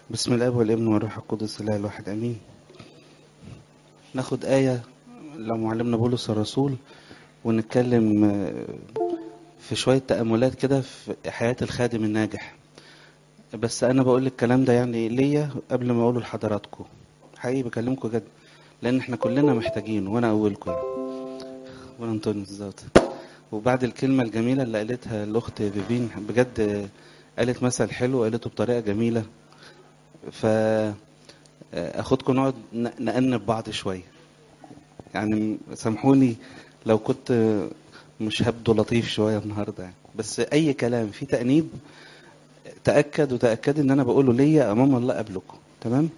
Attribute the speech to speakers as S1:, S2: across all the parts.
S1: بسم الاب والابن والروح القدس الاله الواحد امين ناخد ايه لو معلمنا بولس الرسول ونتكلم آه، في شويه تاملات كده في حياه الخادم الناجح بس انا بقول الكلام ده يعني ليا قبل ما اقوله لحضراتكم حقيقي بكلمكم جد لان احنا كلنا محتاجين وانا اولكم يعني وانا انطونيو بالظبط وبعد الكلمه الجميله اللي قالتها الاخت فيفين بجد آه، قالت مثل حلو قالته بطريقه جميله ف اخدكم نقعد ن- نأنب بعض شويه يعني سامحوني لو كنت مش هبدو لطيف شويه النهارده يعني بس اي كلام فيه تأنيب تأكد وتأكد ان انا بقوله ليا امام الله قبلكم تمام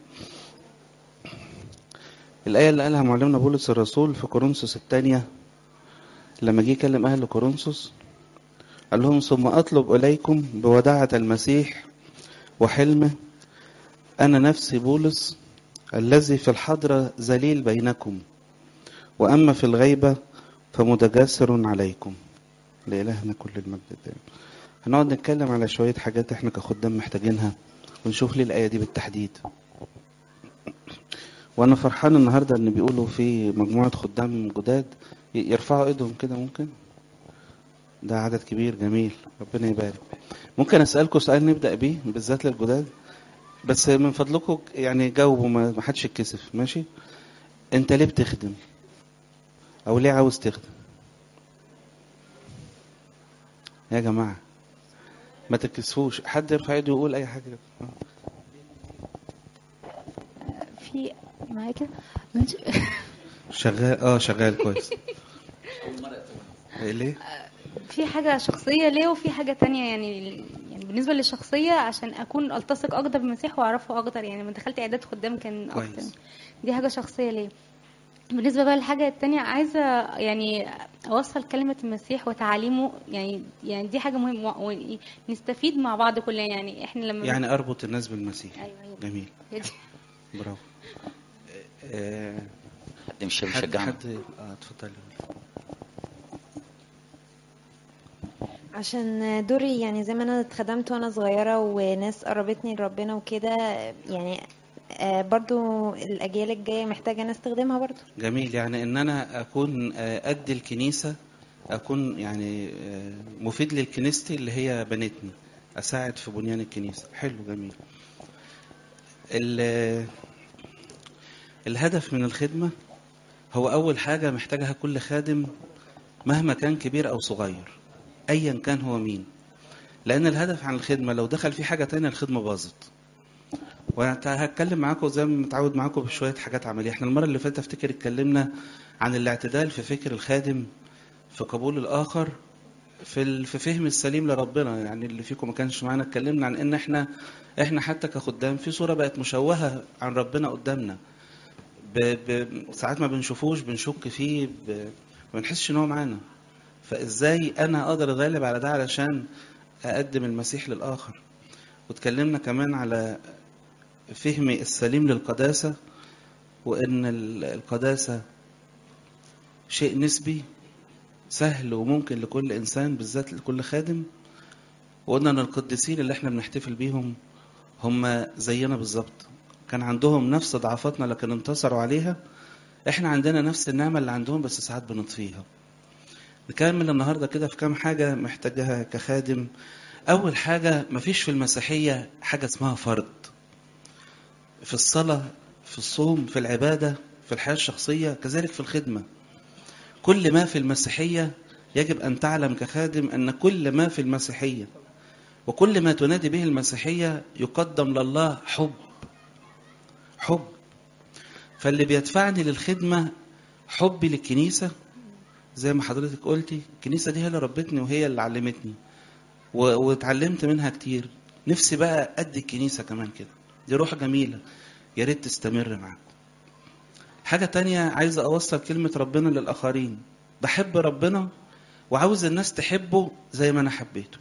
S1: الآية اللي قالها معلمنا بولس الرسول في كورنثوس الثانية لما جه يكلم أهل كورنثوس قال لهم ثم أطلب إليكم بوداعة المسيح وحلمه أنا نفسي بولس الذي في الحضرة ذليل بينكم وأما في الغيبة فمتجسر عليكم لإلهنا كل المجد الدائم هنقعد نتكلم على شوية حاجات احنا كخدام محتاجينها ونشوف ليه الآية دي بالتحديد وأنا فرحان النهاردة إن بيقولوا في مجموعة خدام جداد ي- يرفعوا إيدهم كده ممكن ده عدد كبير جميل ربنا يبارك ممكن أسألكم سؤال نبدأ بيه بالذات للجداد بس من فضلكم يعني جاوبوا ما ما حدش يتكسف ماشي انت ليه بتخدم او ليه عاوز تخدم يا جماعه ما تتكسفوش حد يرفع ايده ويقول اي حاجه
S2: في معايا كده
S1: شغال اه شغال كويس إيه ليه
S2: في حاجة شخصية ليه وفي حاجة تانية يعني يعني بالنسبة للشخصية عشان أكون ألتصق أكتر بالمسيح وأعرفه أكتر يعني لما دخلت إعداد خدام كان أكتر
S1: كويس.
S2: دي حاجة شخصية ليه بالنسبة بقى للحاجة التانية عايزة يعني أوصل كلمة المسيح وتعاليمه يعني يعني دي حاجة مهمة ونستفيد مع بعض كلنا يعني إحنا لما
S1: يعني اربط الناس بالمسيح
S2: أيوه أيوه
S1: جميل
S2: هي دي.
S1: برافو آه،
S3: حد مش
S1: حد
S3: بيشجعنا
S1: حد اه اتفضلي
S4: عشان دوري يعني زي ما انا اتخدمت وانا صغيرة وناس قربتني لربنا وكده يعني آه، برضو الاجيال الجاية محتاجة انا استخدمها برضو
S1: جميل يعني ان انا اكون آه، قد الكنيسه اكون يعني آه، مفيد للكنيستي اللي هي بنتني اساعد في بنيان الكنيسه حلو جميل ال- الهدف من الخدمه هو اول حاجه محتاجها كل خادم مهما كان كبير او صغير ايا كان هو مين لان الهدف عن الخدمه لو دخل في حاجه تانية الخدمه باظت وهتكلم معاكم زي ما متعود معاكم بشويه حاجات عمليه احنا المره اللي فاتت افتكر اتكلمنا عن الاعتدال في فكر الخادم في قبول الاخر في ال- في فهم السليم لربنا يعني اللي فيكم ما كانش معانا اتكلمنا عن ان احنا احنا حتى كخدام في صوره بقت مشوهه عن ربنا قدامنا ب... ب... ساعات ما بنشوفوش بنشك فيه ب... ما بنحسش ان هو معانا فازاي انا اقدر اغالب على ده علشان اقدم المسيح للاخر واتكلمنا كمان على فهمي السليم للقداسة وإن ال- القداسة شيء نسبي سهل وممكن لكل إنسان بالذات لكل خادم وقلنا إن القديسين اللي إحنا بنحتفل بيهم هم زينا بالظبط كان عندهم نفس ضعفاتنا لكن انتصروا عليها إحنا عندنا نفس النعمة اللي عندهم بس ساعات بنطفيها نكمل النهاردة كده في كام حاجة محتاجها كخادم أول حاجة مفيش في المسيحية حاجة اسمها فرض في الصلاة في الصوم في العبادة في الحياة الشخصية كذلك في الخدمة كل ما في المسيحية يجب أن تعلم كخادم أن كل ما في المسيحية وكل ما تنادي به المسيحية يقدم لله حب حب فاللي بيدفعني للخدمة حبي للكنيسة زي ما حضرتك قلتي الكنيسة دي هي اللي ربتني وهي اللي علمتني و- واتعلمت منها كتير نفسي بقى قد الكنيسة كمان كده دي روح جميلة يا ريت تستمر معاكم حاجة تانية عايز أوصل كلمة ربنا للآخرين بحب ربنا وعاوز الناس تحبه زي ما أنا حبيته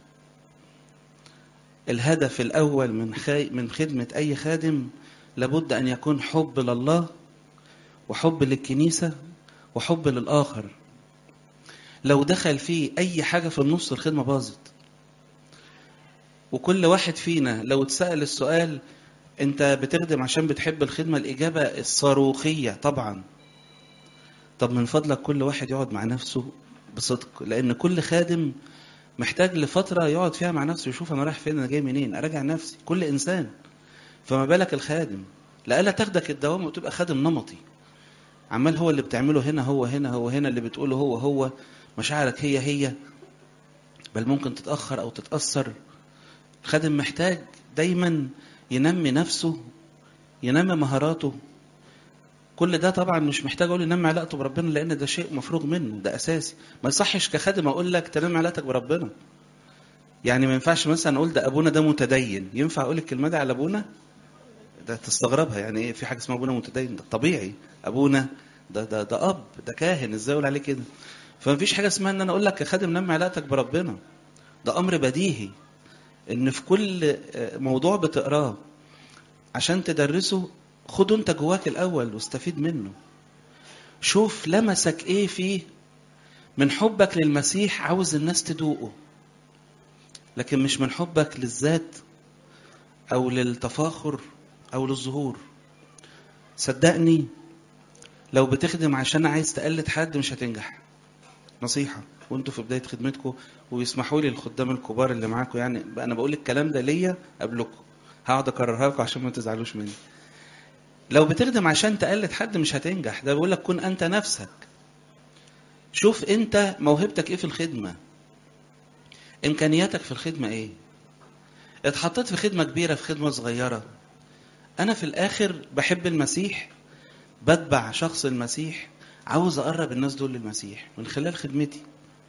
S1: الهدف الأول من خي... من خدمة أي خادم لابد أن يكون حب لله وحب للكنيسة وحب للآخر لو دخل فيه أي حاجة في النص الخدمة باظت وكل واحد فينا لو اتسأل السؤال انت بتخدم عشان بتحب الخدمة الإجابة الصاروخية طبعا طب من فضلك كل واحد يقعد مع نفسه بصدق لأن كل خادم محتاج لفترة يقعد فيها مع نفسه يشوف أنا رايح فين أنا جاي منين أراجع نفسي كل إنسان فما بالك الخادم لألا تاخدك الدوام وتبقى خادم نمطي عمال هو اللي بتعمله هنا هو هنا هو هنا اللي بتقوله هو هو مشاعرك هي هي بل ممكن تتأخر أو تتأثر الخادم محتاج دايما ينمي نفسه ينمي مهاراته كل ده طبعا مش محتاج اقول ينمي علاقته بربنا لان ده شيء مفروغ منه ده اساسي ما يصحش كخادم اقول لك تنمي علاقتك بربنا يعني ما ينفعش مثلا اقول ده ابونا ده متدين ينفع اقول الكلمه دي على ابونا ده تستغربها يعني ايه في حاجه اسمها ابونا متدين ده طبيعي ابونا ده ده ده اب ده كاهن ازاي اقول عليه كده فما فيش حاجه اسمها ان انا اقول لك كخادم نمي علاقتك بربنا ده امر بديهي ان في كل موضوع بتقراه عشان تدرسه خده انت جواك الاول واستفيد منه شوف لمسك ايه فيه من حبك للمسيح عاوز الناس تدوقه لكن مش من حبك للذات او للتفاخر او للظهور صدقني لو بتخدم عشان عايز تقلد حد مش هتنجح نصيحة وانتوا في بداية خدمتكم ويسمحوا لي الخدام الكبار اللي معاكم يعني بقى انا بقول الكلام ده ليا قبلكم هقعد اكررها لكم عشان ما تزعلوش مني لو بتخدم عشان تقلد حد مش هتنجح ده بيقول لك كن انت نفسك شوف انت موهبتك ايه في الخدمة امكانياتك في الخدمة ايه اتحطيت في خدمة كبيرة في خدمة صغيرة انا في الاخر بحب المسيح بتبع شخص المسيح عاوز اقرب الناس دول للمسيح من خلال خدمتي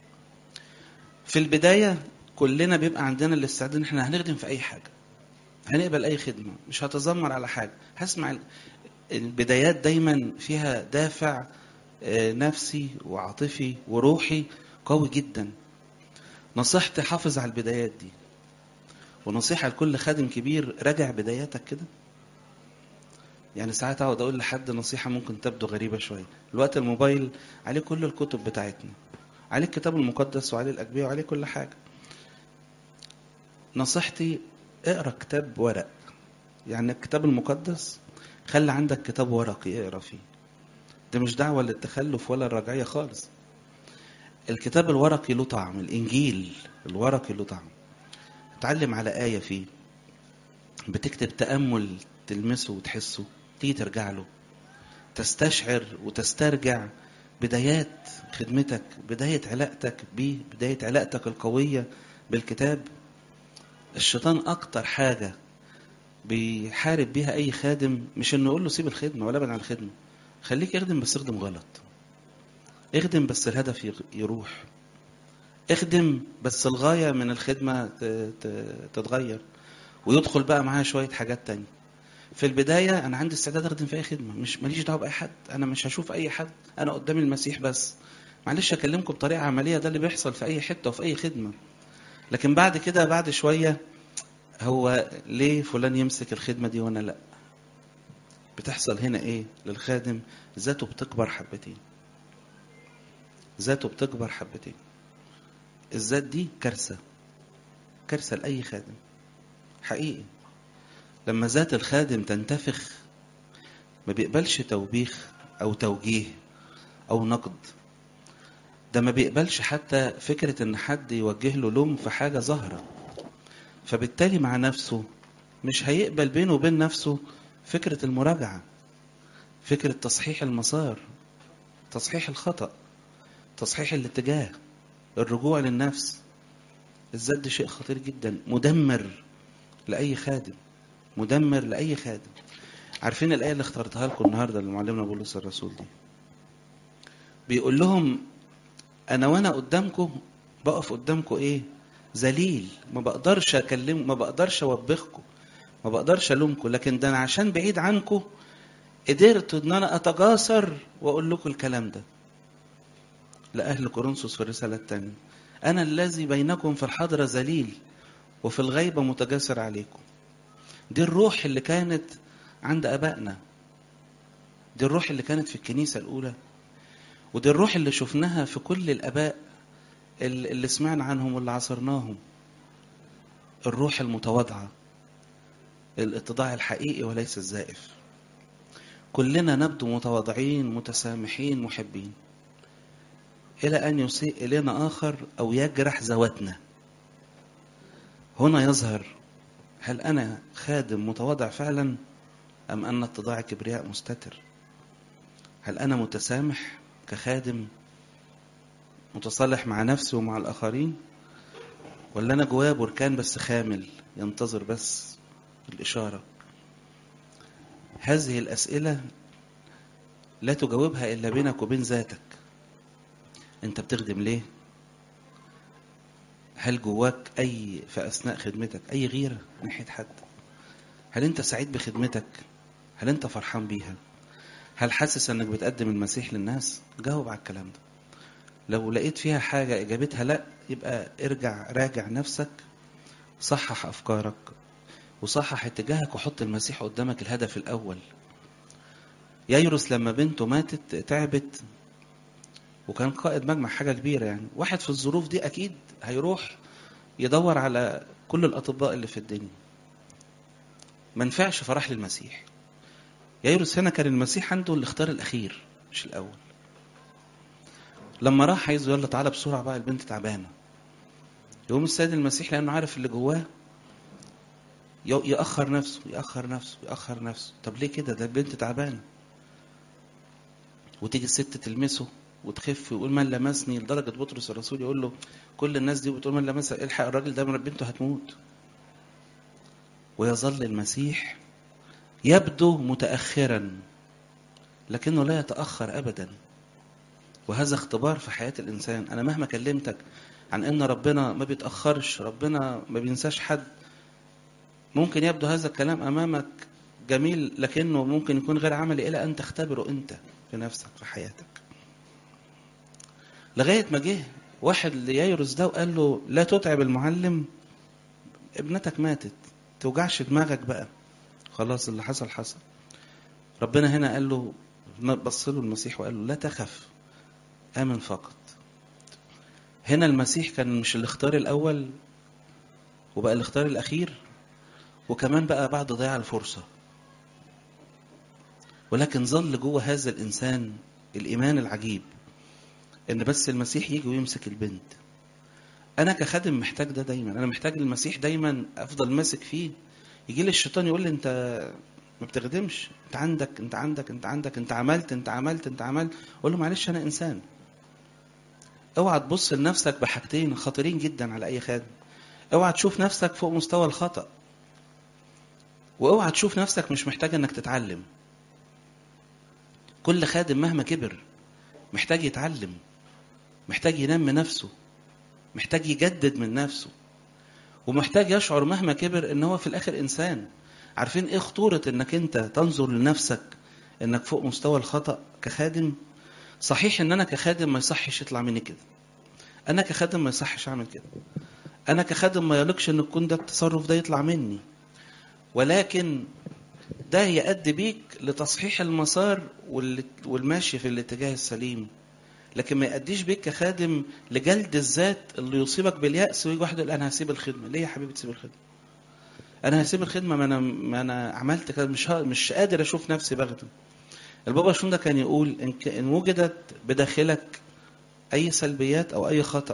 S1: في البداية كلنا بيبقى عندنا الاستعداد ان احنا هنخدم في اي حاجة هنقبل اي خدمة مش هتذمر على حاجة هسمع البدايات دايما فيها دافع نفسي وعاطفي وروحي قوي جدا نصيحتي حافظ على البدايات دي ونصيحة لكل خادم كبير راجع بداياتك كده يعني ساعات اقعد اقول لحد نصيحة ممكن تبدو غريبة شوية الوقت الموبايل عليه كل الكتب بتاعتنا عليه الكتاب المقدس وعليه الأجبية وعليه كل حاجة نصيحتي اقرا كتاب ورق يعني الكتاب المقدس خلي عندك كتاب ورقي اقرا فيه ده مش دعوة للتخلف ولا الرجعية خالص الكتاب الورقي له طعم الإنجيل الورقي له طعم اتعلم على آية فيه بتكتب تأمل تلمسه وتحسه تيجي ترجع له تستشعر وتسترجع بدايات خدمتك بداية علاقتك بيه بداية علاقتك القوية بالكتاب الشيطان أكتر حاجة بيحارب بيها أي خادم مش إنه يقول له سيب الخدمة ولا ابعد عن الخدمة خليك اخدم بس اخدم غلط اخدم بس الهدف يروح اخدم بس الغاية من الخدمة تتغير ويدخل بقى معاها شوية حاجات تانية في البداية أنا عندي استعداد أخدم في أي خدمة مش ماليش دعوة بأي حد أنا مش هشوف أي حد أنا قدام المسيح بس معلش أكلمكم بطريقة عملية ده اللي بيحصل في أي حتة وفي أي خدمة لكن بعد كده بعد شوية هو ليه فلان يمسك الخدمة دي وأنا لأ بتحصل هنا إيه للخادم ذاته بتكبر حبتين ذاته بتكبر حبتين الذات دي كارثة كارثة لأي خادم حقيقي لما ذات الخادم تنتفخ ما بيقبلش توبيخ أو توجيه أو نقد ده ما بيقبلش حتى فكرة إن حد يوجه له لوم في حاجة ظاهرة فبالتالي مع نفسه مش هيقبل بينه وبين نفسه فكرة المراجعة فكرة تصحيح المسار تصحيح الخطأ تصحيح الاتجاه الرجوع للنفس الذات دي شيء خطير جدا مدمر لأي خادم مدمر لأي خادم عارفين الآية اللي اخترتها لكم النهاردة لمعلمنا بولس الرسول دي بيقول لهم أنا وأنا قدامكم بقف قدامكم إيه ذليل ما بقدرش أكلم ما بقدرش أوبخكم ما بقدرش ألومكم لكن ده أنا عشان بعيد عنكم قدرت إن أنا أتجاسر وأقول لكم الكلام ده لأهل كورنثوس في الرسالة الثانية أنا الذي بينكم في الحضرة ذليل وفي الغيبة متجسر عليكم دي الروح اللي كانت عند أبائنا دي الروح اللي كانت في الكنيسة الأولى ودي الروح اللي شفناها في كل الآباء اللي سمعنا عنهم واللي عصرناهم الروح المتواضعة الاتضاع الحقيقي وليس الزائف كلنا نبدو متواضعين متسامحين محبين إلى أن يسيء إلينا آخر أو يجرح ذواتنا هنا يظهر هل أنا خادم متواضع فعلا أم أن اتضاع كبرياء مستتر هل أنا متسامح كخادم متصالح مع نفسي ومع الآخرين ولا أنا جوايا بركان بس خامل ينتظر بس الإشارة هذه الأسئلة لا تجاوبها إلا بينك وبين ذاتك أنت بتخدم ليه هل جواك أي في أثناء خدمتك أي غيرة ناحية حد هل أنت سعيد بخدمتك هل أنت فرحان بيها هل حاسس أنك بتقدم المسيح للناس جاوب على الكلام ده لو لقيت فيها حاجة إجابتها لأ يبقى ارجع راجع نفسك صحح أفكارك وصحح اتجاهك وحط المسيح قدامك الهدف الأول ييروس لما بنته ماتت تعبت وكان قائد مجمع حاجة كبيرة يعني واحد في الظروف دي أكيد هيروح يدور على كل الأطباء اللي في الدنيا ما نفعش فراح للمسيح ييروس هنا كان المسيح عنده الاختيار الأخير مش الأول لما راح عايزه يلا تعالى بسرعة بقى البنت تعبانة يقوم السيد المسيح لأنه عارف اللي جواه يأخر نفسه يأخر نفسه يأخر نفسه طب ليه كده ده البنت تعبانة وتيجي الست تلمسه وتخف ويقول من لمسني لدرجة بطرس الرسول يقول له كل الناس دي بتقول من لمسها الحق الراجل ده من بنته هتموت ويظل المسيح يبدو متأخرا لكنه لا يتأخر أبدا وهذا اختبار في حياة الإنسان أنا مهما كلمتك عن أن ربنا ما بيتأخرش ربنا ما بينساش حد ممكن يبدو هذا الكلام أمامك جميل لكنه ممكن يكون غير عملي إلى أن تختبره أنت في نفسك في حياتك لغاية ما جه واحد لييروس ده وقال له لا تتعب المعلم ابنتك ماتت توجعش دماغك بقى خلاص اللي حصل حصل ربنا هنا قال له بص له المسيح وقال له لا تخف آمن فقط هنا المسيح كان مش الاختيار الأول وبقى الاختيار الأخير وكمان بقى بعد ضياع الفرصة ولكن ظل جوه هذا الإنسان الإيمان العجيب إن بس المسيح يجي ويمسك البنت أنا كخادم محتاج ده دايما أنا محتاج المسيح دايما أفضل ماسك فيه يجي لي الشيطان يقول لي أنت ما بتخدمش أنت عندك أنت عندك أنت عندك أنت عملت أنت عملت أنت عملت أقول له معلش أنا إنسان اوعى تبص لنفسك بحاجتين خطيرين جدا على أي خادم اوعى تشوف نفسك فوق مستوى الخطأ واوعى تشوف نفسك مش محتاج انك تتعلم كل خادم مهما كبر محتاج يتعلم محتاج ينمي نفسه محتاج يجدد من نفسه ومحتاج يشعر مهما كبر ان هو في الاخر انسان عارفين ايه خطورة انك انت تنظر لنفسك انك فوق مستوى الخطأ كخادم صحيح ان انا كخادم ما يصحش يطلع مني كده انا كخادم ما يصحش اعمل كده انا كخادم ما يليقش ان يكون ده التصرف ده يطلع مني ولكن ده يؤدي بيك لتصحيح المسار والماشي في الاتجاه السليم لكن ما يؤديش بيك كخادم لجلد الذات اللي يصيبك باليأس ويجي واحد يقول انا هسيب الخدمه ليه يا حبيبي تسيب الخدمه انا هسيب الخدمه ما انا ما انا عملت كده مش مش قادر اشوف نفسي بخدم البابا شنودة كان يقول إن, إن وجدت بداخلك أي سلبيات أو أي خطأ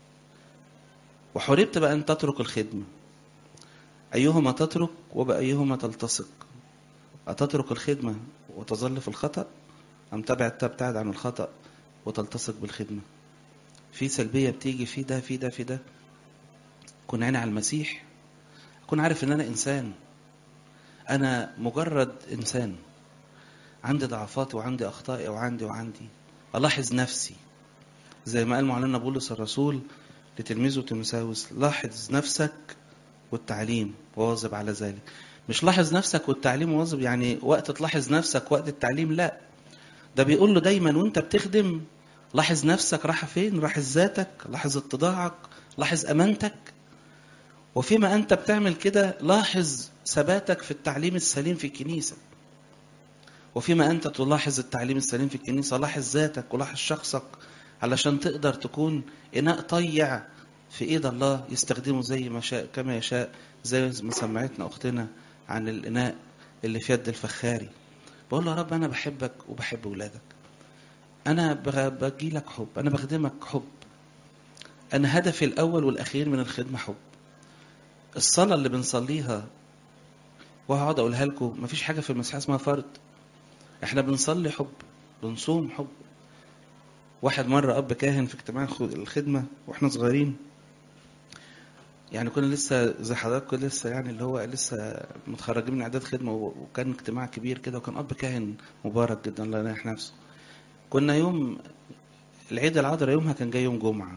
S1: وحرمت بأن تترك الخدمة أيهما تترك وبأيهما تلتصق أتترك الخدمة وتظل في الخطأ أم تبعد تبتعد عن الخطأ وتلتصق بالخدمة في سلبية بتيجي في ده في ده في ده كن عيني على المسيح كن عارف ان انا انسان انا مجرد انسان عندي ضعفاتي وعندي اخطائي وعندي وعندي الاحظ نفسي زي ما قال معلمنا بولس الرسول لتلميذه تيموثاوس لاحظ نفسك والتعليم وواظب على ذلك مش لاحظ نفسك والتعليم واظب يعني وقت تلاحظ نفسك وقت التعليم لا ده بيقول له دايما وانت بتخدم لاحظ نفسك رايحه فين لاحظ ذاتك لاحظ اتضاعك لاحظ امانتك وفيما انت بتعمل كده لاحظ ثباتك في التعليم السليم في الكنيسه وفيما انت تلاحظ التعليم السليم في الكنيسه لاحظ ذاتك ولاحظ شخصك علشان تقدر تكون اناء طيع في ايد الله يستخدمه زي ما شاء كما يشاء زي ما سمعتنا اختنا عن الإناء اللي في يد الفخاري بقول له يا رب أنا بحبك وبحب ولادك أنا بجي لك حب أنا بخدمك حب أنا هدفي الأول والأخير من الخدمة حب الصلاة اللي بنصليها وهقعد أقولها لكم مفيش حاجة في المسيح اسمها فرض احنا بنصلي حب بنصوم حب واحد مرة أب كاهن في اجتماع الخدمة واحنا صغيرين يعني كنا لسه زي حضراتكم لسه يعني اللي هو لسه متخرجين من اعداد خدمه وكان اجتماع كبير كده وكان اب كاهن مبارك جدا الله يريح نفسه كنا يوم العيد العذراء يومها كان جاي يوم جمعه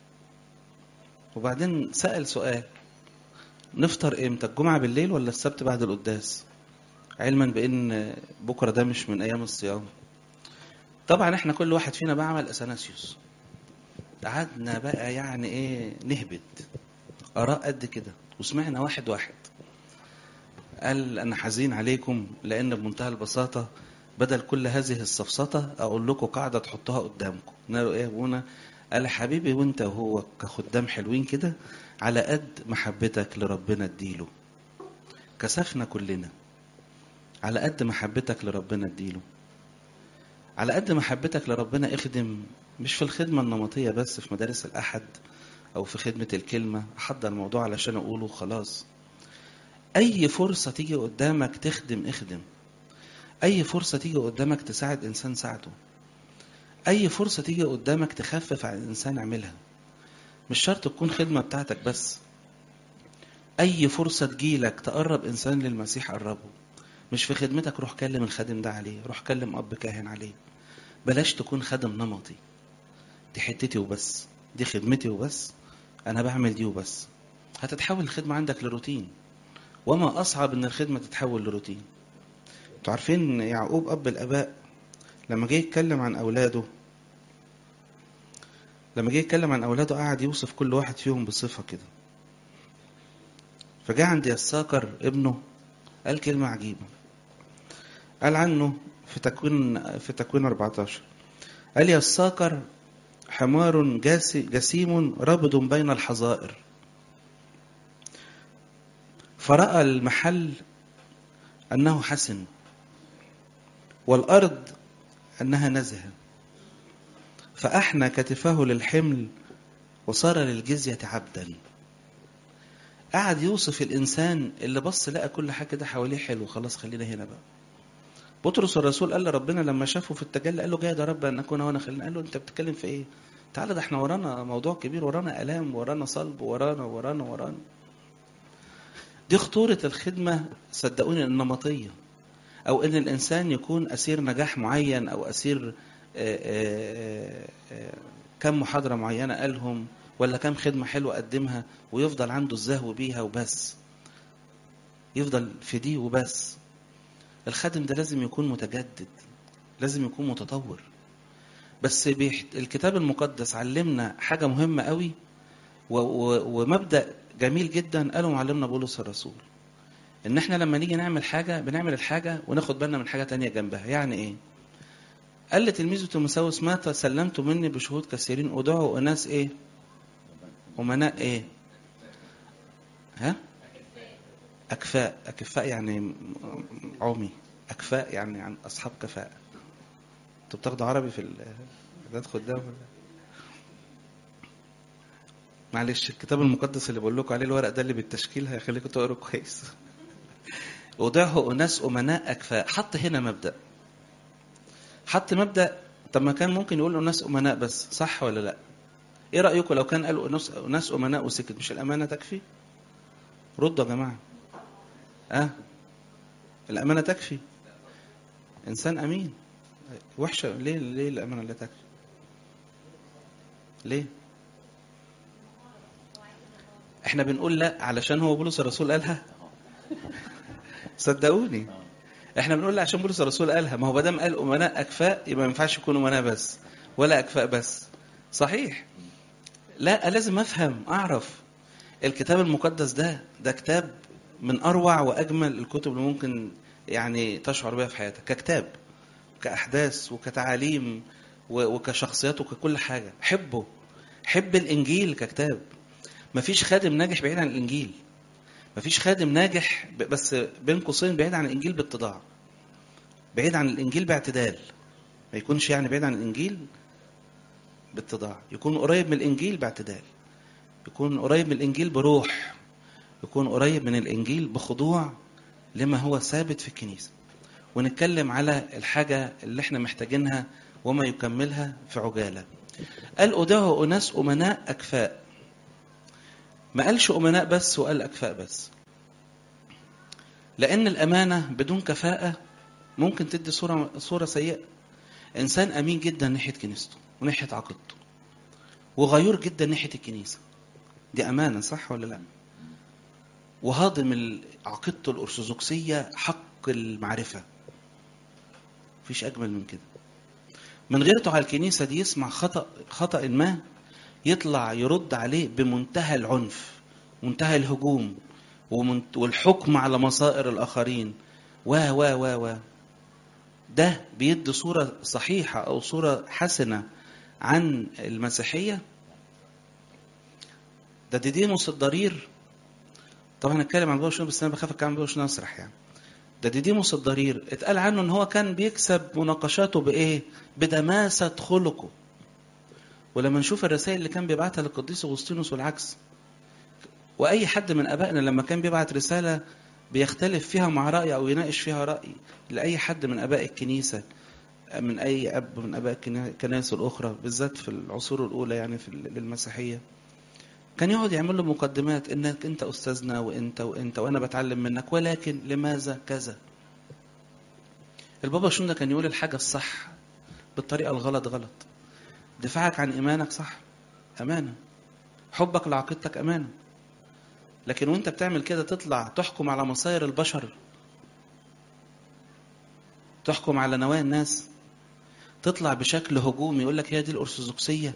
S1: وبعدين سأل سؤال نفطر امتى الجمعه بالليل ولا السبت بعد القداس علما بان بكره ده مش من ايام الصيام طبعا احنا كل واحد فينا بقى عمل اثناسيوس قعدنا بقى يعني ايه نهبط آراء قد كده وسمعنا واحد واحد قال أنا حزين عليكم لأن بمنتهى البساطة بدل كل هذه السفسطة أقول لكم قاعدة تحطوها قدامكم قالوا إيه يا أبونا قال يا حبيبي وأنت وهو كخدام حلوين كده على قد محبتك لربنا اديله كسفنا كلنا على قد محبتك لربنا اديله على قد محبتك لربنا اخدم مش في الخدمة النمطية بس في مدارس الأحد او في خدمة الكلمة احضر الموضوع علشان اقوله خلاص اي فرصة تيجي قدامك تخدم اخدم اي فرصة تيجي قدامك تساعد انسان ساعده اي فرصة تيجي قدامك تخفف عن الانسان اعملها مش شرط تكون خدمة بتاعتك بس اي فرصة تجيلك تقرب انسان للمسيح قربه مش في خدمتك روح كلم الخادم ده عليه روح كلم اب كاهن عليه بلاش تكون خادم نمطي دي حتتي وبس دي خدمتي وبس انا بعمل دي وبس هتتحول الخدمة عندك لروتين وما اصعب ان الخدمة تتحول لروتين انتوا عارفين يعقوب اب الاباء لما جه يتكلم عن اولاده لما جه يتكلم عن اولاده قعد يوصف كل واحد فيهم بصفة كده فجاء عند يساكر ابنه قال كلمة عجيبة قال عنه في تكوين في تكوين 14 قال يساكر حمار جسيم رابض بين الحظائر فرأى المحل أنه حسن والأرض أنها نزهة فأحنى كتفه للحمل وصار للجزية عبدا قعد يوصف الإنسان اللي بص لقى كل حاجة كده حواليه حلو خلاص خلينا هنا بقى بطرس الرسول قال لربنا لما شافه في التجلي قال له جاهد يا رب ان اكون هنا خلينا قال له انت بتتكلم في ايه تعالى ده احنا ورانا موضوع كبير ورانا الام ورانا صلب ورانا ورانا ورانا دي خطورة الخدمة صدقوني النمطية أو إن الإنسان يكون أسير نجاح معين أو أسير آآ آآ آآ كم محاضرة معينة قالهم ولا كم خدمة حلوة قدمها ويفضل عنده الزهو بيها وبس يفضل في دي وبس الخادم ده لازم يكون متجدد لازم يكون متطور بس بيحت... الكتاب المقدس علمنا حاجة مهمة قوي و... و... ومبدأ جميل جدا قاله معلمنا بولس الرسول ان احنا لما نيجي نعمل حاجة بنعمل الحاجة وناخد بالنا من حاجة تانية جنبها يعني ايه قال لتلميذه تيموثاوس ما تسلمت مني بشهود كثيرين ادعوا اناس ايه امناء ايه ها اكفاء اكفاء يعني عمي اكفاء يعني عن اصحاب كفاءه انتوا بتاخدوا عربي في اعداد خدام معلش الكتاب المقدس اللي بقول لكم عليه الورق ده اللي بالتشكيل هيخليكم تقروا كويس وضعه اناس امناء اكفاء حط هنا مبدا حط مبدا طب ما كان ممكن يقول اناس امناء بس صح ولا لا ايه رايكم لو كان قالوا اناس اناس امناء وسكت مش الامانه تكفي ردوا يا جماعه اه الامانه تكفي انسان امين وحشه ليه ليه الامانه لا تكفي ليه احنا بنقول لا علشان هو بولس الرسول قالها صدقوني احنا بنقول لا عشان بولس الرسول قالها ما هو دام قال امناء اكفاء يبقى ما ينفعش يكونوا امناء بس ولا اكفاء بس صحيح لا لازم افهم اعرف الكتاب المقدس ده ده كتاب من اروع واجمل الكتب اللي ممكن يعني تشعر بها في حياتك ككتاب كاحداث وكتعاليم وكشخصيات وككل حاجه حبه حب الانجيل ككتاب مفيش خادم ناجح بعيد عن الانجيل مفيش خادم ناجح ب- بس بين قوسين بعيد عن الانجيل باتضاع بعيد عن الانجيل باعتدال ما يكونش يعني بعيد عن الانجيل باتضاع يكون قريب من الانجيل باعتدال يكون قريب من الانجيل بروح يكون قريب من الانجيل بخضوع لما هو ثابت في الكنيسه ونتكلم على الحاجه اللي احنا محتاجينها وما يكملها في عجاله قال أدعو أناس أمناء أكفاء ما قالش أمناء بس وقال أكفاء بس لأن الأمانة بدون كفاءة ممكن تدي صورة صورة سيئة إنسان أمين جدا ناحية كنيسته وناحية عقيدته وغيور جدا ناحية الكنيسة دي أمانة صح ولا لا؟ وهاضم ال- عقيدته الأرثوذكسية حق المعرفة مفيش أجمل من كده من غيرته على الكنيسة دي يسمع خطأ خطأ ما يطلع يرد عليه بمنتهى العنف منتهى الهجوم ومن- والحكم على مصائر الآخرين و و و و ده بيدي صورة صحيحة أو صورة حسنة عن المسيحية ده ديديموس الضرير طبعا هنتكلم عن بابا شنو بس انا بخاف اتكلم عن بابا شنو اسرح يعني ده ديديموس الضرير اتقال عنه ان هو كان بيكسب مناقشاته بايه بدماسة خلقه ولما نشوف الرسائل اللي كان بيبعتها للقديس اغسطينوس والعكس واي حد من ابائنا لما كان بيبعت رساله بيختلف فيها مع راي او يناقش فيها راي لاي حد من اباء الكنيسه من اي اب من اباء الكنا- الكنائس الاخرى بالذات في العصور الاولى يعني في ال- للمسيحيه كان يقعد يعمل له مقدمات انك انت استاذنا وانت وانت وانا بتعلم منك ولكن لماذا كذا البابا شنودة كان يقول الحاجة الصح بالطريقة الغلط غلط دفاعك عن إيمانك صح أمانة حبك لعقيدتك أمانة لكن وانت بتعمل كده تطلع تحكم على مصائر البشر تحكم على نوايا الناس تطلع بشكل هجومي يقول لك هي دي الأرثوذكسية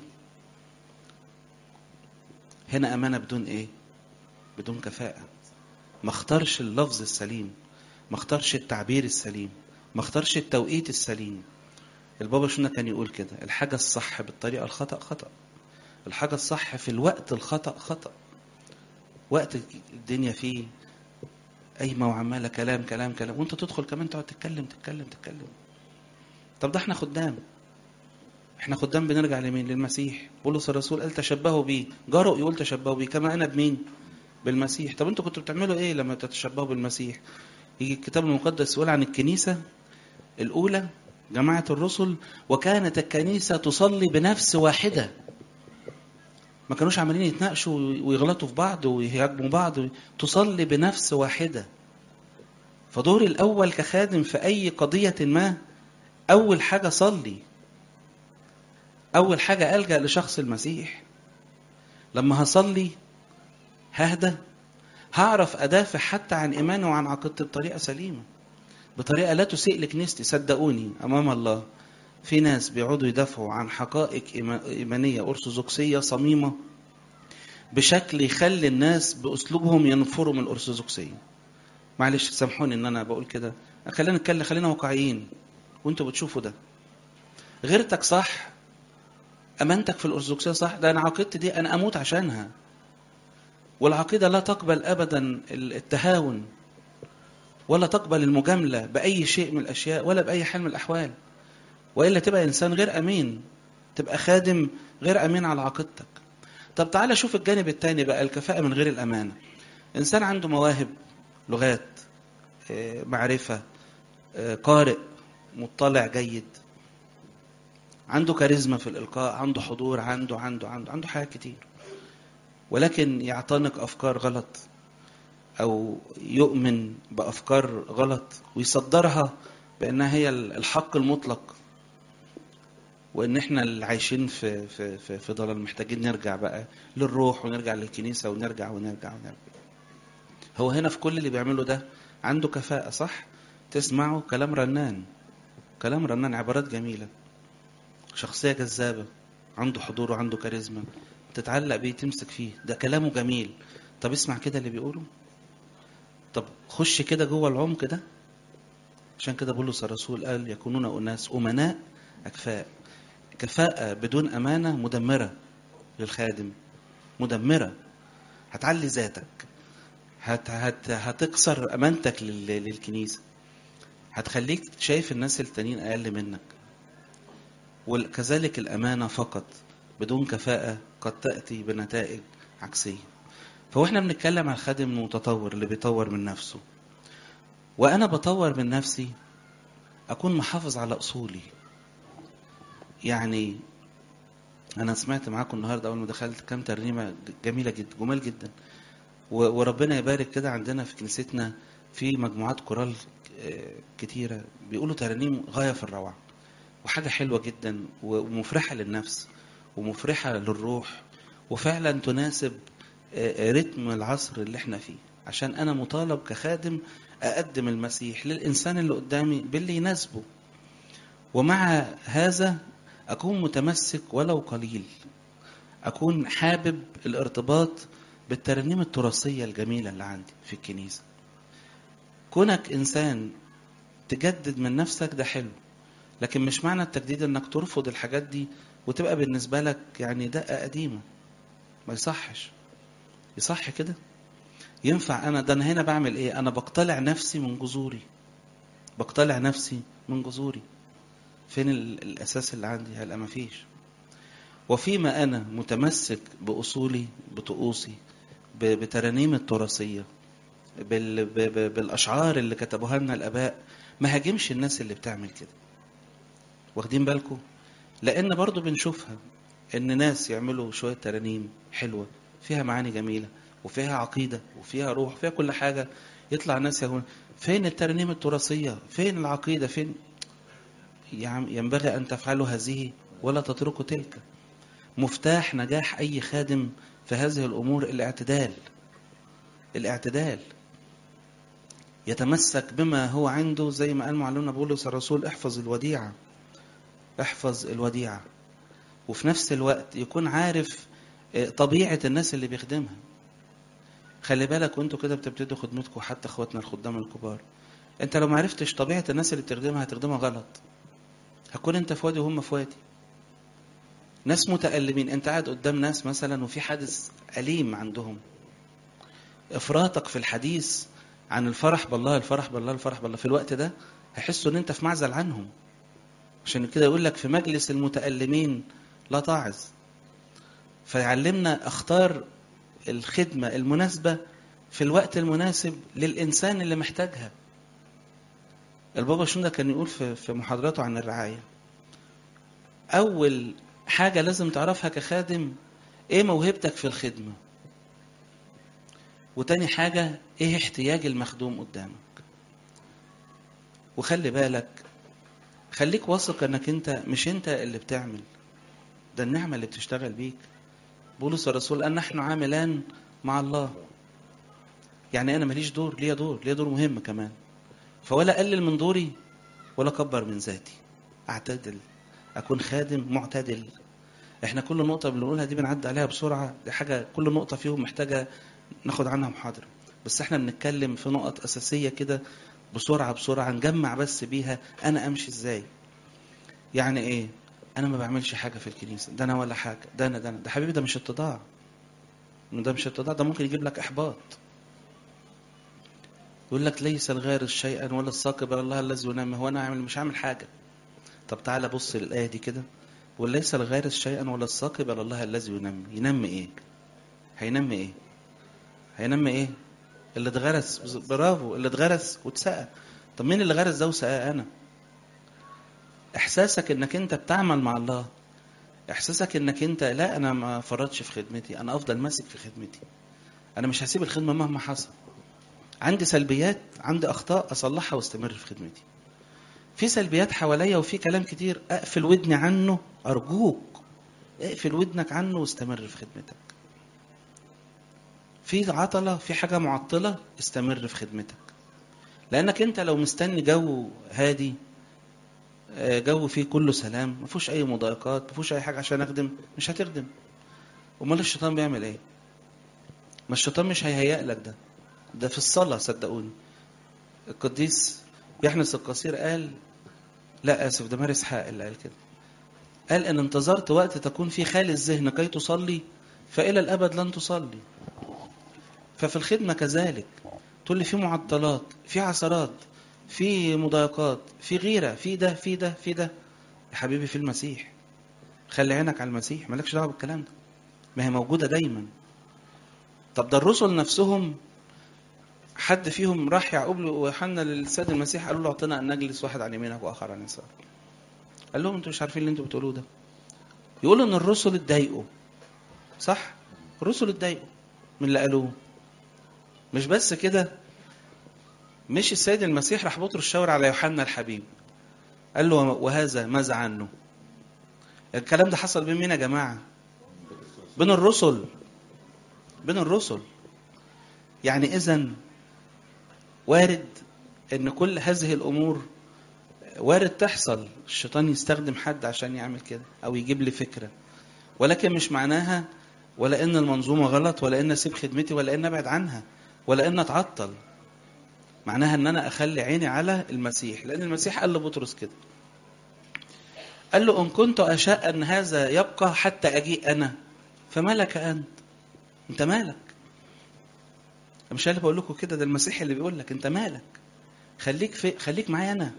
S1: هنا أمانة بدون إيه؟ بدون كفاءة ما اختارش اللفظ السليم ما اختارش التعبير السليم ما اختارش التوقيت السليم البابا شنو كان يقول كده الحاجة الصح بالطريقة الخطأ خطأ الحاجة الصح في الوقت الخطأ خطأ وقت الدنيا فيه قايمة وعمالة كلام كلام كلام وانت تدخل كمان تقعد تتكلم تتكلم تتكلم طب ده احنا خدام احنا خدام بنرجع لمين للمسيح بولس الرسول قال تشبهوا بيه جرؤ يقول تشبهوا بيه كما انا بمين بالمسيح طب انتوا كنتوا بتعملوا ايه لما تتشبهوا بالمسيح يجي الكتاب المقدس يقول عن الكنيسة الأولى جماعة الرسل وكانت الكنيسة تصلي بنفس واحدة ما كانوش عمالين يتناقشوا ويغلطوا في بعض ويهاجموا بعض تصلي بنفس واحدة فدوري الأول كخادم في أي قضية ما أول حاجة صلي أول حاجة ألجأ لشخص المسيح لما هصلي ههدى هعرف أدافع حتى عن إيماني وعن عقيدتي بطريقة سليمة بطريقة لا تسيء لكنيستي صدقوني أمام الله في ناس بيقعدوا يدافعوا عن حقائق إيما- إيمانية أرثوذكسية صميمة بشكل يخلي الناس بأسلوبهم ينفروا من الأرثوذكسية معلش سامحوني إن أنا بقول كده خلينا نتكلم خلينا واقعيين وأنتوا بتشوفوا ده غيرتك صح أمانتك في الأرثوذكسية صح ده أنا عقيدتي دي أنا أموت عشانها والعقيدة لا تقبل أبدا التهاون ولا تقبل المجاملة بأي شيء من الأشياء ولا بأي حال من الأحوال وإلا تبقى إنسان غير أمين تبقى خادم غير أمين على عقيدتك طب تعالى شوف الجانب التاني بقى الكفاءة من غير الأمانة إنسان عنده مواهب لغات آه، معرفة آه، قارئ مطلع جيد عنده كاريزما في الإلقاء عنده حضور عنده عنده عنده عنده حاجات كتير ولكن يعتنق أفكار غلط أو يؤمن بأفكار غلط ويصدرها بأنها هي الحق المطلق وإن إحنا اللي عايشين في في في, في ضلال محتاجين نرجع بقى للروح ونرجع للكنيسة ونرجع ونرجع ونرجع هو هنا في كل اللي بيعمله ده عنده كفاءة صح تسمعه كلام رنان كلام رنان عبارات جميلة شخصية جذابة عنده حضور وعنده كاريزما تتعلق بيه تمسك فيه ده كلامه جميل طب اسمع كده اللي بيقوله طب خش كده جوه العمق ده عشان كده بولس الرسول قال يكونون أناس أمناء أكفاء كفاءة بدون أمانة مدمرة للخادم مدمرة هتعلي ذاتك هت هت هتكسر امانتك لل- للكنيسه هتخليك شايف الناس التانيين اقل منك وكذلك الامانه فقط بدون كفاءه قد تاتي بنتائج عكسيه فهو احنا بنتكلم عن الخادم المتطور اللي بيطور من نفسه وانا بطور من نفسي اكون محافظ على اصولي يعني انا سمعت معاكم النهارده اول ما دخلت كام ترنيمه جميله جدا جمال جدا و- وربنا يبارك كده عندنا في كنيستنا في مجموعات كورال آه، كتيره بيقولوا ترانيم غايه في الروعه وحاجه حلوه جدا و- ومفرحه للنفس ومفرحه للروح وفعلا تناسب آه، آه، رتم العصر اللي احنا فيه عشان انا مطالب كخادم اقدم المسيح للانسان اللي قدامي باللي يناسبه ومع هذا اكون متمسك ولو قليل اكون حابب الارتباط بالترانيم التراثيه الجميله اللي عندي في الكنيسه كونك انسان تجدد من نفسك ده حلو لكن مش معنى التجديد انك ترفض الحاجات دي وتبقى بالنسبه لك يعني دقه قديمه ما يصحش يصح كده ينفع انا ده انا هنا بعمل ايه انا بقتلع نفسي من جذوري بقتلع نفسي من جذوري فين ال- الاساس اللي عندي هلا ما فيش وفيما انا متمسك باصولي بطقوسي ب- بترانيم التراثيه بال- ب- ب- بالاشعار اللي كتبوها لنا الاباء ما هاجمش الناس اللي بتعمل كده واخدين بالكم لان برضو بنشوفها ان ناس يعملوا شويه ترانيم حلوه فيها معاني جميله وفيها عقيده وفيها روح وفيها كل حاجه يطلع ناس يقول فين الترانيم التراثيه فين العقيده فين يعم- ينبغي ان تفعلوا هذه ولا تتركوا تلك مفتاح نجاح اي خادم في هذه الامور الاعتدال الاعتدال يتمسك بما هو عنده زي ما قال معلمنا بولس الرسول احفظ الوديعه احفظ الوديعه وفي نفس الوقت يكون عارف آه، طبيعه الناس اللي بيخدمها خلي بالك وانتوا كده بتبتدوا خدمتكم حتى اخواتنا الخدام الكبار انت لو ما عرفتش طبيعه الناس اللي بتخدمها هتخدمها غلط هتكون انت في وادي وهم في وادي ناس متألمين انت قاعد قدام ناس مثلا وفي حادث أليم عندهم افراطك في الحديث عن الفرح بالله الفرح بالله الفرح بالله في الوقت ده هيحسوا ان انت في معزل عنهم عشان كده يقول لك في مجلس المتألمين لا تعظ فيعلمنا اختار الخدمة المناسبة في الوقت المناسب للإنسان اللي محتاجها البابا شنودة كان يقول في في محاضراته عن الرعاية أول حاجة لازم تعرفها كخادم إيه موهبتك في الخدمة وتاني حاجة إيه احتياج المخدوم قدامك وخلي بالك خليك واثق انك انت مش انت اللي بتعمل ده النعمة اللي بتشتغل بيك بولس الرسول قال نحن عاملان مع الله يعني انا ماليش دور ليا دور ليا دور مهم كمان فولا اقلل من دوري ولا اكبر من ذاتي اعتدل اكون خادم معتدل احنا كل نقطه بنقولها دي بنعدي عليها بسرعه دي حاجه كل نقطه فيهم محتاجه ناخد عنها محاضره بس احنا بنتكلم في نقط اساسيه كده بسرعه بسرعه نجمع بس بيها انا امشي ازاي يعني ايه انا ما بعملش حاجه في الكنيسه ده انا ولا حاجه ده انا ده انا ده حبيبي ده مش اتضاع ده مش اتضاع ده ممكن يجيب لك احباط يقول لك ليس الغارس شيئا ولا الساقب على الله الذي ينام هو انا عامل مش عامل حاجه طب تعالى بص للايه دي كده وليس الغارس شيئا ولا الساقب على الله الذي ينام ينام ايه هينام ايه هينام ايه اللي اتغرس برافو اللي اتغرس واتسقى طب مين اللي غرس ده وسقاه انا احساسك انك انت بتعمل مع الله احساسك انك انت لا انا ما فرطش في خدمتي انا افضل ماسك في خدمتي انا مش هسيب الخدمه مهما حصل عندي سلبيات عندي اخطاء اصلحها واستمر في خدمتي في سلبيات حواليا وفي كلام كتير اقفل ودني عنه ارجوك اقفل ودنك عنه واستمر في خدمتك في عطلة في حاجة معطلة استمر في خدمتك لأنك أنت لو مستني جو هادي آه، جو فيه كله سلام ما فيهوش أي مضايقات ما فيهوش أي حاجة عشان أخدم مش هتخدم أمال الشيطان بيعمل إيه؟ ما الشيطان مش هيهيأ لك ده ده في الصلاة صدقوني القديس يحنس القصير قال لا آسف ده مارس حق اللي قال كده قال إن انتظرت وقت تكون فيه خالي الذهن كي تصلي فإلى الأبد لن تصلي ففي الخدمة كذلك تقول لي في معطلات في عثرات في مضايقات في غيرة في ده في ده في ده يا حبيبي في المسيح خلي عينك على المسيح مالكش دعوة بالكلام ده ما هي موجودة دايما طب ده الرسل نفسهم حد فيهم راح يعقوب ويوحنا للسيد المسيح قالوا له اعطنا ان نجلس واحد عن يمينك واخر عن يسارك قال لهم انتوا مش عارفين اللي انتوا بتقولوه ده يقولوا ان الرسل اتضايقوا صح الرسل اتضايقوا من اللي قالوه مش بس كده مش السيد المسيح راح بطرس شاور على يوحنا الحبيب قال له وهذا ماذا عنه الكلام ده حصل بين مين يا جماعه بين الرسل بين الرسل يعني اذا وارد ان كل هذه الامور وارد تحصل الشيطان يستخدم حد عشان يعمل كده او يجيب لي فكره ولكن مش معناها ولا ان المنظومه غلط ولا ان اسيب خدمتي ولا ان ابعد عنها ولا ان اتعطل معناها ان انا اخلي عيني على المسيح لان المسيح قال لبطرس كده قال له ان كنت اشاء ان هذا يبقى حتى اجيء انا فما لك انت انت مالك مش انا اللي بقول لكم كده ده المسيح اللي بيقول لك انت مالك خليك في خليك معايا انا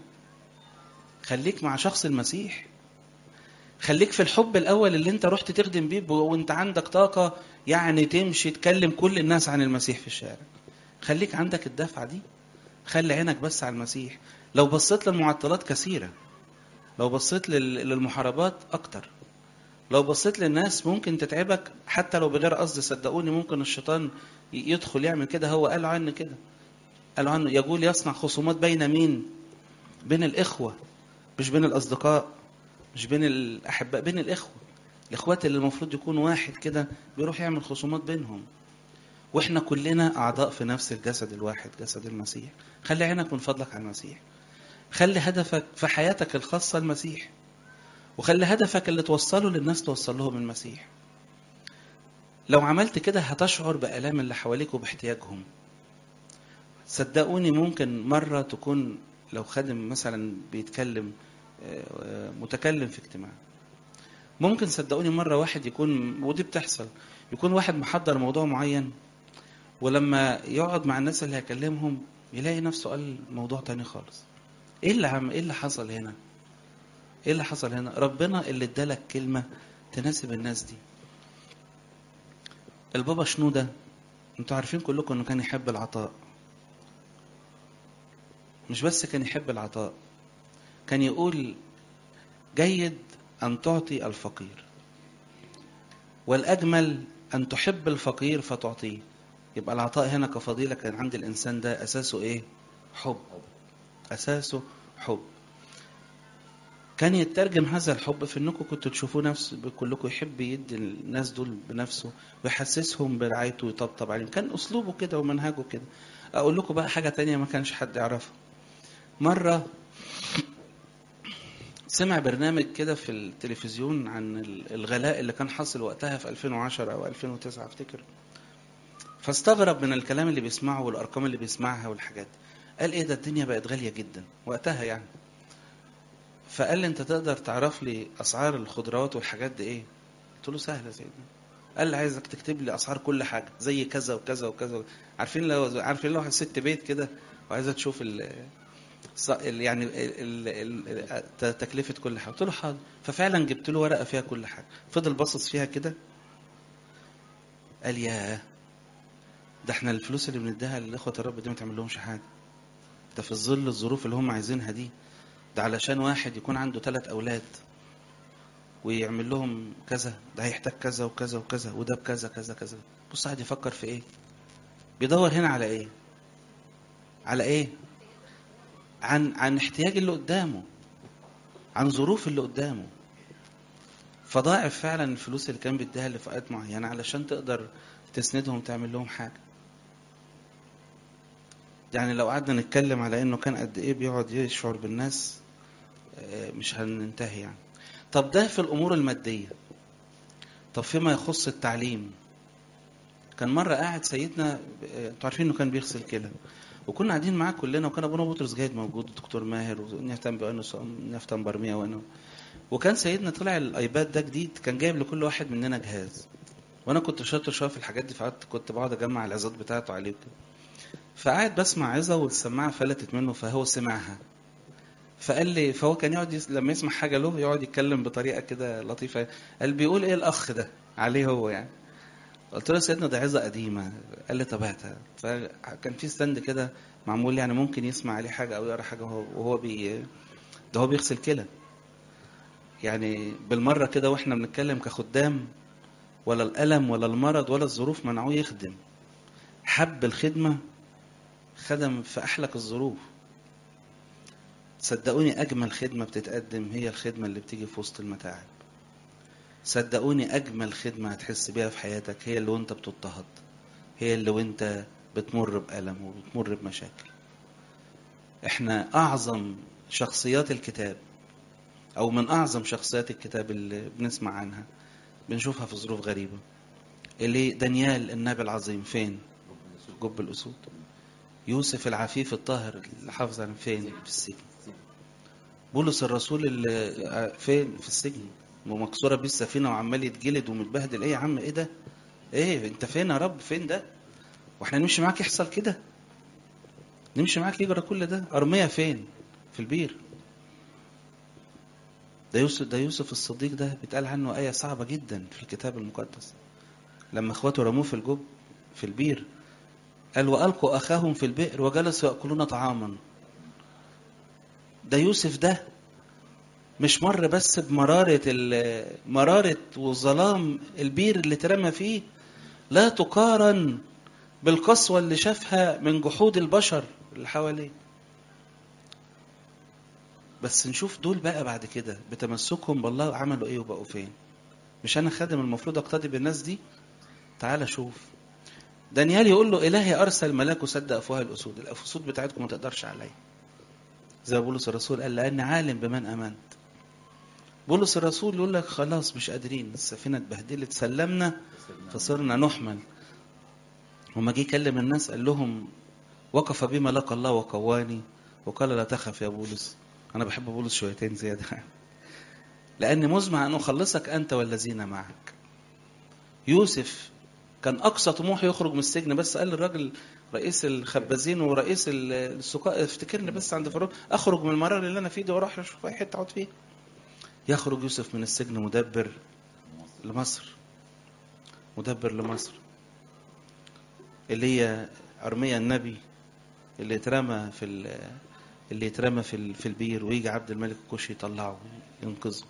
S1: خليك مع شخص المسيح خليك في الحب الاول اللي انت رحت تخدم بيه وانت عندك طاقه يعني تمشي تكلم كل الناس عن المسيح في الشارع خليك عندك الدفعه دي خلي عينك بس على المسيح لو بصيت للمعطلات كثيره لو بصيت للمحاربات اكتر لو بصيت للناس ممكن تتعبك حتى لو بغير قصد صدقوني ممكن الشيطان يدخل يعمل كده هو قال عنه كده قال عنه يقول يصنع خصومات بين مين بين الإخوة مش بين الأصدقاء مش بين الأحباء بين الإخوة الإخوات اللي المفروض يكون واحد كده بيروح يعمل خصومات بينهم واحنا كلنا أعضاء في نفس الجسد الواحد جسد المسيح خلي عينك من فضلك على المسيح خلي هدفك في حياتك الخاصة المسيح وخلي هدفك اللي توصله للناس توصل لهم المسيح لو عملت كده هتشعر بآلام اللي حواليك وباحتياجهم صدقوني ممكن مرة تكون لو خادم مثلا بيتكلم متكلم في اجتماع ممكن صدقوني مرة واحد يكون ودي بتحصل يكون واحد محضر موضوع معين ولما يقعد مع الناس اللي هيكلمهم يلاقي نفسه قال موضوع تاني خالص ايه اللي عم ايه اللي حصل هنا ايه اللي حصل هنا ربنا اللي ادالك كلمة تناسب الناس دي البابا شنودة انتوا عارفين كلكم انه كان يحب العطاء مش بس كان يحب العطاء كان يقول جيد ان تعطي الفقير والاجمل ان تحب الفقير فتعطيه يبقى العطاء هنا كفضيلة كان عند الانسان ده اساسه ايه حب اساسه حب كان يترجم هذا الحب في انكم كنتوا تشوفوا نفس كلكم يحب يدي الناس دول بنفسه ويحسسهم برعايته ويطبطب عليهم كان اسلوبه كده ومنهجه كده اقول لكم بقى حاجه تانية ما كانش حد يعرفها مره سمع برنامج كده في التلفزيون عن الغلاء اللي كان حاصل وقتها في 2010 او 2009 افتكر فاستغرب من الكلام اللي بيسمعه والارقام اللي بيسمعها والحاجات قال ايه ده الدنيا بقت غاليه جدا وقتها يعني فقال لي انت تقدر تعرف لي اسعار الخضروات والحاجات دي ايه قلت له سهله زي دي قال لي عايزك تكتب لي اسعار كل حاجه زي كذا وكذا وكذا عارفين لو عارفين لو ست بيت كده وعايزه تشوف ال يعني ال ال تكلفه كل حاجه قلت له حاضر ففعلا جبت له ورقه فيها كل حاجه فضل باصص فيها كده قال ياه ده احنا الفلوس اللي بنديها لاخوه الرب دي ما تعمل لهمش حاجه ده في ظل الظروف اللي هم عايزينها دي ده علشان واحد يكون عنده ثلاث أولاد ويعمل لهم كذا ده هيحتاج كذا وكذا وكذا وده بكذا كذا كذا بص قاعد يفكر في ايه بيدور هنا على ايه على ايه عن عن احتياج اللي قدامه عن ظروف اللي قدامه فضاعف فعلا الفلوس اللي كان بيديها لفئات معينه علشان تقدر تسندهم تعمل لهم حاجه يعني لو قعدنا نتكلم على انه كان قد ايه بيقعد يشعر بالناس مش هننتهي يعني طب ده في الامور الماديه طب فيما يخص التعليم كان مره قاعد سيدنا انتوا عارفين انه كان بيغسل كلى وكنا قاعدين معاه كلنا وكان ابونا بطرس جايد موجود الدكتور ماهر ونفتن بانس نفتن برميه وانا وكان سيدنا طلع الايباد ده جديد كان جايب لكل واحد مننا جهاز وانا كنت شاطر شويه في الحاجات دي فقعدت كنت بقعد اجمع العظات بتاعته عليه وكده فقعد بسمع عظه والسماعه فلتت منه فهو سمعها فقال لي فهو كان يقعد يس... لما يسمع حاجه له يقعد يتكلم بطريقه كده لطيفه قال بيقول ايه الاخ ده عليه هو يعني قلت له يا سيدنا ده عظه قديمه قال لي طب هاتها فكان في ستاند كده معمول يعني ممكن يسمع عليه حاجه او يقرا حاجه وهو وهو بي ده هو بيغسل كلى يعني بالمره كده واحنا بنتكلم كخدام ولا الالم ولا المرض ولا الظروف منعوه يخدم حب الخدمه خدم في احلك الظروف صدقوني اجمل خدمه بتتقدم هي الخدمه اللي بتيجي في وسط المتاعب صدقوني اجمل خدمه هتحس بيها في حياتك هي اللي وانت بتضطهد هي اللي وانت بتمر بألم وبتمر بمشاكل احنا اعظم شخصيات الكتاب او من اعظم شخصيات الكتاب اللي بنسمع عنها بنشوفها في ظروف غريبة اللي دانيال النبي العظيم فين جب الاسود يوسف العفيف الطاهر اللي حافظ عن فين في السجن بولس الرسول اللي فين في السجن ومكسوره بيه السفينه وعمال يتجلد ومتبهدل ايه يا عم ايه ده ايه انت فين يا رب فين ده واحنا نمشي معاك يحصل كده نمشي معاك يجرى كل ده ارميه فين في البير ده يوسف ده يوسف الصديق ده بيتقال عنه آية صعبة جدا في الكتاب المقدس لما اخواته رموه في الجب في البير قال وألقوا أخاهم في البئر وجلسوا يأكلون طعاما ده يوسف ده مش مر بس بمرارة مرارة وظلام البير اللي اترمى فيه لا تقارن بالقسوة اللي شافها من جحود البشر اللي حواليه بس نشوف دول بقى بعد كده بتمسكهم بالله عملوا ايه وبقوا فين مش انا خادم المفروض اقتدي بالناس دي تعال شوف دانيال يقول له الهي ارسل ملاك وسد افواه الاسود الاسود بتاعتكم ما تقدرش عليا زي بولس الرسول قال لاني عالم بمن امنت بولس الرسول يقول لك خلاص مش قادرين السفينه اتبهدلت سلمنا فصرنا نحمل وما جه يكلم الناس قال لهم وقف بي ملاك الله وقواني وقال لا تخف يا بولس انا بحب بولس شويتين زياده لاني مزمع ان اخلصك انت والذين معك يوسف كان اقصى طموحه يخرج من السجن بس قال للراجل رئيس الخبازين ورئيس السقاء افتكرني بس عند فرعون اخرج من المرار اللي انا فيه ده واروح اشوف اي حته اقعد فيها يخرج يوسف من السجن مدبر لمصر مدبر لمصر اللي هي ارميا النبي اللي اترمى في اللي يترمى في في البير ويجي عبد الملك الكوشي يطلعه ينقذه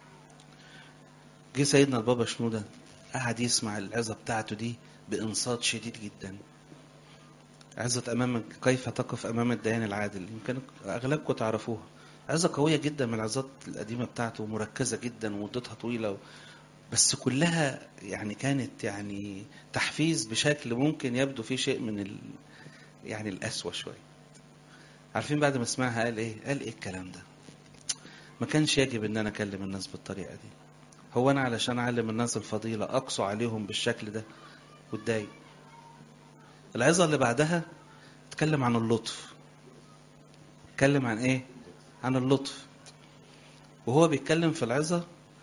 S1: جه سيدنا البابا شنودة قعد يسمع العظة بتاعته دي بإنصات شديد جدا عظة أمام كيف تقف أمام الديان العادل يمكن أغلبكم تعرفوها عظة قوية جدا من العظات القديمة بتاعته ومركزة جدا ومدتها طويلة بس كلها يعني كانت يعني تحفيز بشكل ممكن يبدو فيه شيء من ال يعني القسوة شوية عارفين بعد ما سمعها قال ايه قال ايه الكلام ده ما كانش يجب ان انا اكلم الناس بالطريقه دي هو انا علشان اعلم الناس الفضيله اقسو عليهم بالشكل ده واتضايق العظه اللي بعدها اتكلم عن اللطف اتكلم عن ايه عن اللطف وهو بيتكلم في العظه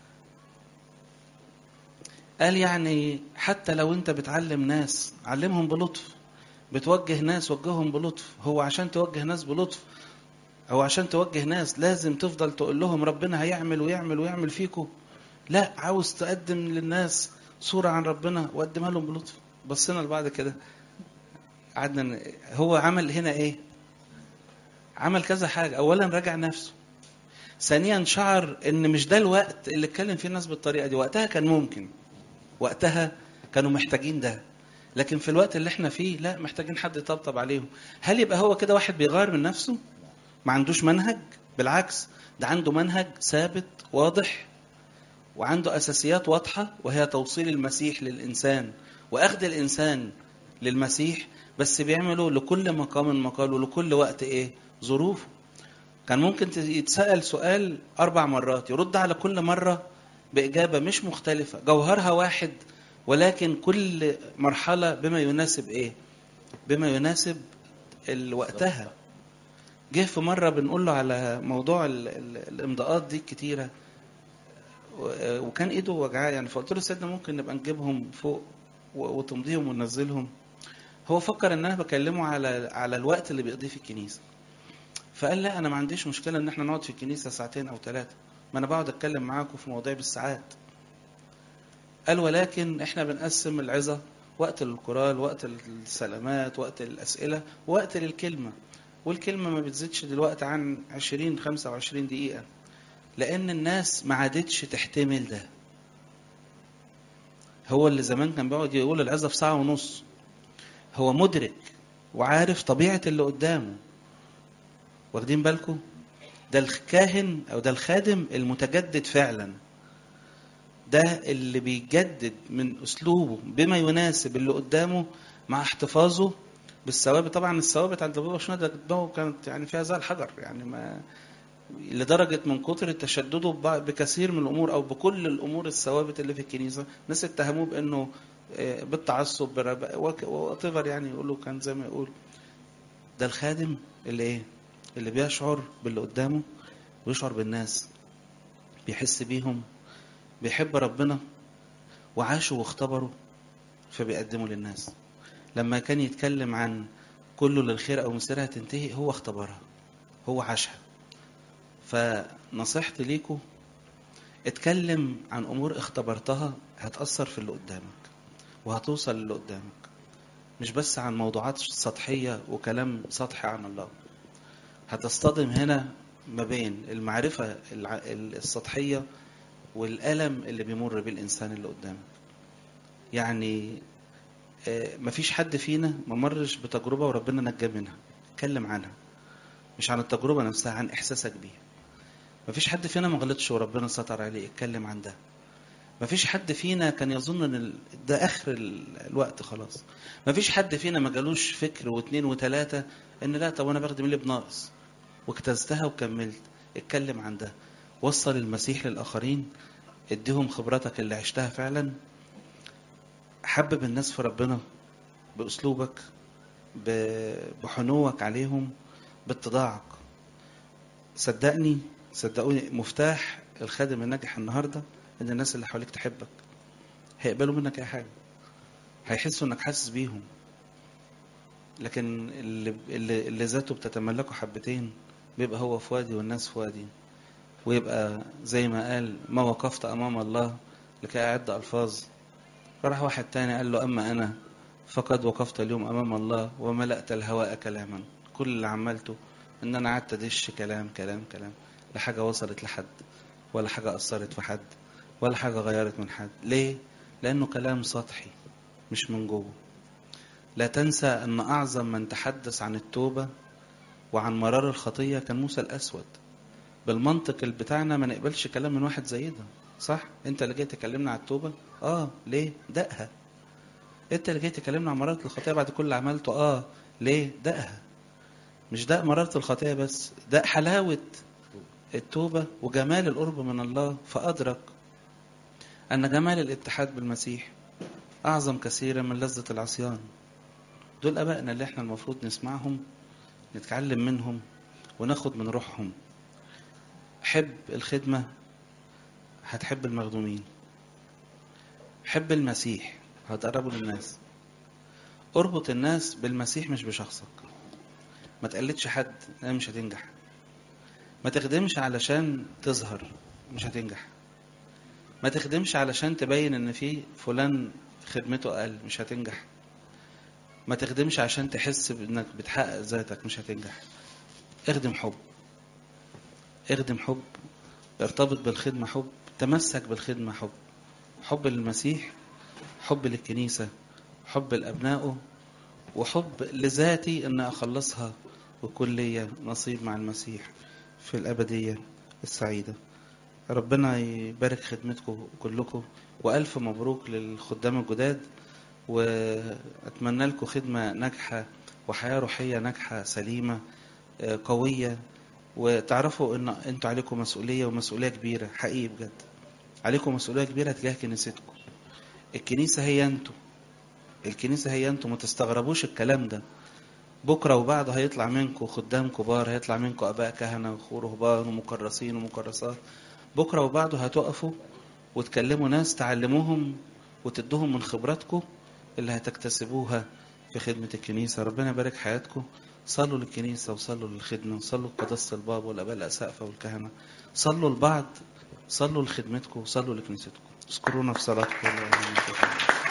S1: قال يعني حتى لو انت بتعلم ناس علمهم بلطف بتوجه ناس وجههم بلطف هو عشان توجه ناس بلطف هو عشان توجه ناس لازم تفضل تقول لهم ربنا هيعمل ويعمل ويعمل فيكم لا عاوز تقدم للناس صورة عن ربنا وقدمها لهم بلطف بصينا لبعض كده قعدنا هو عمل هنا ايه عمل كذا حاجة اولا راجع نفسه ثانيا شعر ان مش ده الوقت اللي اتكلم فيه الناس بالطريقة دي وقتها كان ممكن وقتها كانوا محتاجين ده لكن في الوقت اللي احنا فيه لا محتاجين حد يطبطب عليهم هل يبقى هو كده واحد بيغير من نفسه ما عندوش منهج بالعكس ده عنده منهج ثابت واضح وعنده اساسيات واضحه وهي توصيل المسيح للانسان واخذ الانسان للمسيح بس بيعمله لكل مقام مقال ولكل وقت ايه ظروفه كان ممكن يتسال سؤال اربع مرات يرد على كل مره باجابه مش مختلفه جوهرها واحد ولكن كل مرحلة بما يناسب ايه بما يناسب وقتها جه في مرة بنقول له على موضوع ال ال الامضاءات دي الكتيرة و- وكان ايده وجعاه يعني فقلت له سيدنا ممكن نبقى نجيبهم فوق و- وتمضيهم وننزلهم هو فكر ان انا بكلمه على على الوقت اللي بيقضيه في الكنيسه فقال لا انا ما عنديش مشكله ان احنا نقعد في الكنيسه ساعتين او ثلاثه ما انا بقعد اتكلم معاكم في مواضيع بالساعات قال ولكن احنا بنقسم العظه وقت للقران وقت السلامات وقت الاسئله وقت للكلمه والكلمه ما بتزيدش دلوقتي عن 20 25 دقيقه لان الناس ما عادتش تحتمل ده هو اللي زمان كان بيقعد يقول العظه في ساعه ونص هو مدرك وعارف طبيعه اللي قدامه واخدين بالكم ده الكاهن او ده الخادم المتجدد فعلا ده اللي بيجدد من اسلوبه بما يناسب اللي قدامه مع احتفاظه بالثوابت طبعا الثوابت عند بابا شنودة دماغه كانت يعني فيها زي الحجر يعني ما لدرجة من كتر تشدده ببع- بكثير من الأمور أو بكل الأمور الثوابت اللي في الكنيسة ناس اتهموه بأنه آه، بالتعصب واتيفر يعني يقولوا كان زي ما يقول ده الخادم اللي إيه اللي بيشعر باللي قدامه ويشعر بالناس بيحس بيهم بيحب ربنا وعاشوا واختبروا فبيقدموا للناس لما كان يتكلم عن كله للخير أو مسيرها تنتهي هو اختبرها هو عاشها فنصيحتي ليكم اتكلم عن امور اختبرتها هتأثر في اللي قدامك وهتوصل للي قدامك مش بس عن موضوعات سطحية وكلام سطحي عن الله هتصطدم هنا ما بين المعرفة الع- السطحية والألم اللي بيمر بيه الإنسان اللي قدامك يعني آه، مفيش حد فينا ما مرش بتجربة وربنا نجاه منها اتكلم عنها مش عن التجربة نفسها عن إحساسك بيها مفيش حد فينا ما غلطش وربنا ستر عليه اتكلم عن ده مفيش حد فينا كان يظن ان ال- ده اخر ال- الوقت خلاص مفيش حد فينا ما جالوش فكر واثنين وثلاثة ان لا طب انا بخدم اللي بناقص واجتزتها وكملت اتكلم عن ده وصل المسيح للاخرين اديهم خبراتك اللي عشتها فعلا حبب الناس في ربنا باسلوبك ب- بحنوك عليهم باتضاعك صدقني صدقوني مفتاح الخادم الناجح النهارده ان الناس اللي حواليك تحبك هيقبلوا منك اي حاجه هيحسوا انك حاسس بيهم لكن اللي اللي, اللي ذاته بتتملكه حبتين بيبقى هو في وادي والناس في وادي ويبقى زي ما قال ما وقفت امام الله لكي اعد الفاظ فراح واحد تاني قال له اما انا فقد وقفت اليوم امام الله وملأت الهواء كلاما كل اللي عملته ان انا قعدت ادش كلام كلام كلام لا حاجه وصلت لحد ولا حاجه اثرت في حد ولا حاجه غيرت من حد ليه لانه كلام سطحي مش من جوه لا تنسى ان اعظم من تحدث عن التوبه وعن مرار الخطيه كان موسى الاسود بالمنطق اللي بتاعنا ما نقبلش كلام من واحد زي ده صح انت اللي جاي تكلمنا عن التوبه اه ليه دقها انت اللي جاي تكلمنا عن مراره الخطيه بعد كل اللي عملته اه ليه دقها مش دق مراره الخطيه بس دق حلاوه التوبه وجمال القرب من الله فادرك ان جمال الاتحاد بالمسيح اعظم كثيرا من لذه العصيان دول ابائنا اللي احنا المفروض نسمعهم نتعلم منهم وناخد من روحهم حب الخدمه هتحب المخدومين حب المسيح هتقربوا للناس اربط الناس بالمسيح مش بشخصك ما تقلدش حد لا مش هتنجح ما تخدمش علشان تظهر مش هتنجح ما تخدمش علشان تبين ان في فلان خدمته اقل مش هتنجح ما تخدمش عشان تحس بانك بتحقق ذاتك مش هتنجح اخدم حب اخدم حب ارتبط بالخدمة حب تمسك بالخدمة حب حب للمسيح حب للكنيسة حب لأبنائه وحب لذاتي أن أخلصها ويكون ليا نصيب مع المسيح في الأبدية السعيدة ربنا يبارك خدمتكم كلكم وألف مبروك للخدام الجداد وأتمنى لكم خدمة ناجحة وحياة روحية ناجحة سليمة آه، قوية وتعرفوا ان انتوا عليكم مسؤولية ومسؤولية كبيرة حقيقي بجد عليكم مسؤولية كبيرة تجاه كنيستكم الكنيسة هي انتوا الكنيسة هي انتوا ما تستغربوش الكلام ده بكرة وبعده هيطلع منكم خدام كبار هيطلع منكم آباء كهنة ورهبان ومكرسين ومكرسات بكرة وبعده هتقفوا وتكلموا ناس تعلموهم وتدوهم من خبراتكم اللي هتكتسبوها في خدمة الكنيسة ربنا يبارك حياتكم صلوا للكنيسة وصلوا للخدمة وصلوا لقداسة الباب والآباء الأسقفة والكهنة صلوا لبعض صلوا لخدمتكم وصلوا لكنيستكم اذكرونا في صلاتكم